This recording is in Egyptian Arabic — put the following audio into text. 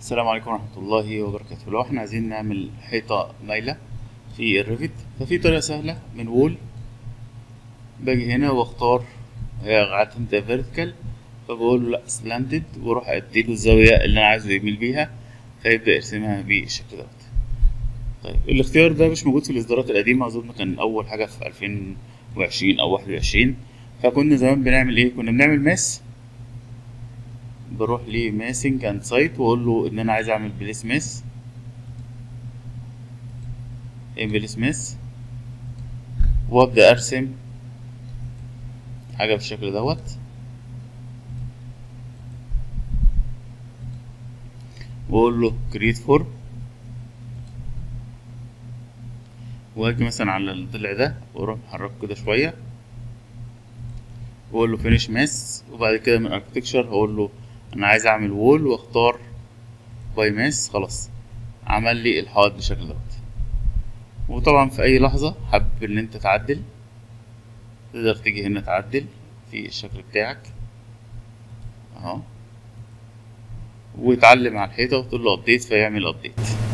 السلام عليكم ورحمة الله وبركاته لو احنا عايزين نعمل حيطة مايلة في الريفت ففي طريقة سهلة من وول باجي هنا واختار هي عادة ده فيرتيكال فبقول له لا سلانتد واروح اديله الزاوية اللي انا عايزه يميل بيها فيبدأ يرسمها بالشكل دوت طيب الاختيار ده مش موجود في الاصدارات القديمة اظن كان اول حاجة في الفين وعشرين او واحد وعشرين فكنا زمان بنعمل ايه كنا بنعمل ماس بروح لماسنج اند سايت واقول له ان انا عايز اعمل بليس ماس بليس ماس وابدا ارسم حاجه بالشكل دوت واقول له كريت فورم واجي مثلا على الضلع ده واروح محركه كده شويه واقول له فينيش ماس وبعد كده من اركتكشر هقول له انا عايز اعمل وول واختار باي ماس خلاص عمل لي الحائط بالشكل دوت وطبعا في اي لحظة حابب ان انت تعدل تقدر تيجي هنا تعدل في الشكل بتاعك اهو ويتعلم على الحيطة وتقول له ابديت فيعمل ابديت